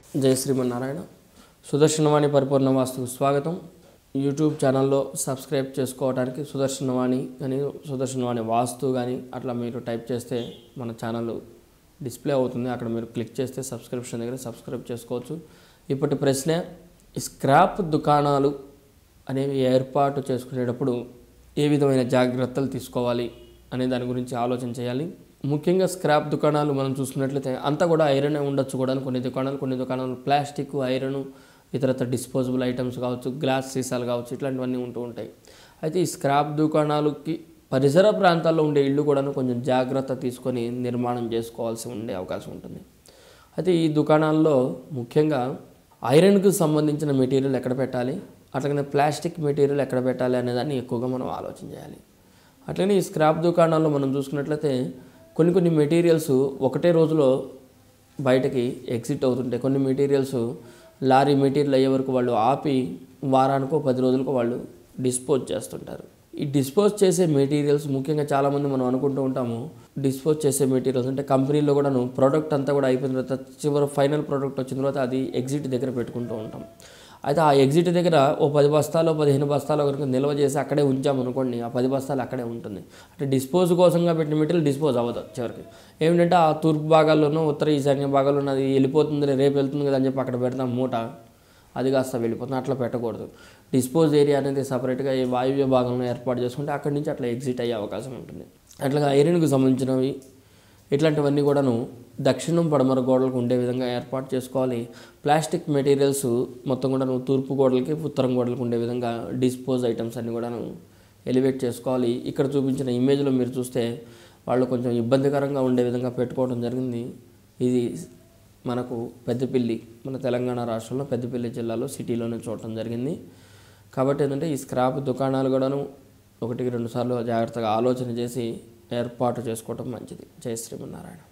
జై శ్రీమన్నారాయణ సుదర్శనవాణి పరిపూర్ణ వాస్తుకు స్వాగతం యూట్యూబ్ ఛానల్లో సబ్స్క్రైబ్ చేసుకోవడానికి సుదర్శనవాణి కానీ సుదర్శనవాణి వాస్తు కానీ అట్లా మీరు టైప్ చేస్తే మన ఛానల్ డిస్ప్లే అవుతుంది అక్కడ మీరు క్లిక్ చేస్తే సబ్స్క్రిప్షన్ దగ్గర సబ్స్క్రైబ్ చేసుకోవచ్చు ఇప్పటి ప్రశ్న ఈ స్క్రాప్ దుకాణాలు అనేవి ఏర్పాటు చేసుకునేటప్పుడు ఏ విధమైన జాగ్రత్తలు తీసుకోవాలి అనే దాని గురించి ఆలోచన చేయాలి ముఖ్యంగా స్క్రాప్ దుకాణాలు మనం చూసుకున్నట్లయితే అంతా కూడా ఐరన్ ఉండొచ్చు కూడా కొన్ని దుకాణాలు కొన్ని దుకాణాలు ప్లాస్టిక్ ఐరన్ ఇతరత్ర డిస్పోజబుల్ ఐటమ్స్ కావచ్చు గ్లాస్ సీసాలు కావచ్చు ఇట్లాంటివన్నీ ఉంటూ ఉంటాయి అయితే ఈ స్క్రాప్ దుకాణాలకి పరిసర ప్రాంతాల్లో ఉండే ఇళ్ళు కూడాను కొంచెం జాగ్రత్త తీసుకొని నిర్మాణం చేసుకోవాల్సి ఉండే అవకాశం ఉంటుంది అయితే ఈ దుకాణాల్లో ముఖ్యంగా ఐరన్కు సంబంధించిన మెటీరియల్ ఎక్కడ పెట్టాలి అట్లాగనే ప్లాస్టిక్ మెటీరియల్ ఎక్కడ పెట్టాలి అనేదాన్ని ఎక్కువగా మనం ఆలోచన చేయాలి అట్లనే ఈ స్క్రాప్ దుకాణాల్లో మనం చూసుకున్నట్లయితే కొన్ని కొన్ని మెటీరియల్స్ ఒకటే రోజులో బయటకి ఎగ్జిట్ అవుతుంటాయి కొన్ని మెటీరియల్స్ లారీ మెటీరియల్ అయ్యే వరకు వాళ్ళు ఆపి వారానికో పది రోజులకో వాళ్ళు డిస్పోజ్ చేస్తుంటారు ఈ డిస్పోజ్ చేసే మెటీరియల్స్ ముఖ్యంగా చాలామంది మనం అనుకుంటూ ఉంటాము డిస్పోజ్ చేసే మెటీరియల్స్ అంటే కంపెనీలో కూడాను ప్రోడక్ట్ అంతా కూడా అయిపోయిన తర్వాత చివరి ఫైనల్ ప్రోడక్ట్ వచ్చిన తర్వాత అది ఎగ్జిట్ దగ్గర పెట్టుకుంటూ ఉంటాం అయితే ఆ ఎగ్జిట్ దగ్గర ఓ పది బస్తాలు పదిహేను బస్తాలు వరకు నిల్వ చేసి అక్కడే ఉంచామనుకోండి ఆ పది బస్తాలు అక్కడే ఉంటుంది అంటే డిస్పోజ్ కోసంగా పెట్టిన మెటీరియల్ డిస్పోజ్ అవ్వదు చివరికి ఏమిటంటే ఆ తూర్పు భాగాల్లోనూ ఉత్తర ఈశాన్య భాగాల్లోనూ అది వెళ్ళిపోతుంది రేపు వెళ్తుంది కదా అని చెప్పి అక్కడ పెడతాం మూట అది కాస్త వెళ్ళిపోతుంది అట్లా పెట్టకూడదు డిస్పోజ్ ఏరియా అనేది సపరేట్గా ఈ వాయువ్య భాగంలో ఏర్పాటు చేసుకుంటే అక్కడి నుంచి అట్లా ఎగ్జిట్ అయ్యే అవకాశం ఉంటుంది అట్లాగా ఐరన్కు సంబంధించినవి ఇట్లాంటివన్నీ కూడాను దక్షిణం పడమర గోడలకు ఉండే విధంగా ఏర్పాటు చేసుకోవాలి ప్లాస్టిక్ మెటీరియల్స్ మొత్తం కూడాను తూర్పు గోడలకి ఉత్తరం గోడలకు ఉండే విధంగా డిస్పోజ్ ఐటమ్స్ అన్నీ కూడాను ఎలివేట్ చేసుకోవాలి ఇక్కడ చూపించిన ఇమేజ్లో మీరు చూస్తే వాళ్ళు కొంచెం ఇబ్బందికరంగా ఉండే విధంగా పెట్టుకోవడం జరిగింది ఇది మనకు పెద్దపల్లి మన తెలంగాణ రాష్ట్రంలో పెద్దపల్లి జిల్లాలో సిటీలోనే చూడటం జరిగింది కాబట్టి ఏంటంటే ఈ స్క్రాప్ దుకాణాలు కూడాను ఒకటికి రెండు సార్లు జాగ్రత్తగా ఆలోచన చేసి ఏర్పాటు చేసుకోవటం మంచిది జై శ్రీమన్నారాయణ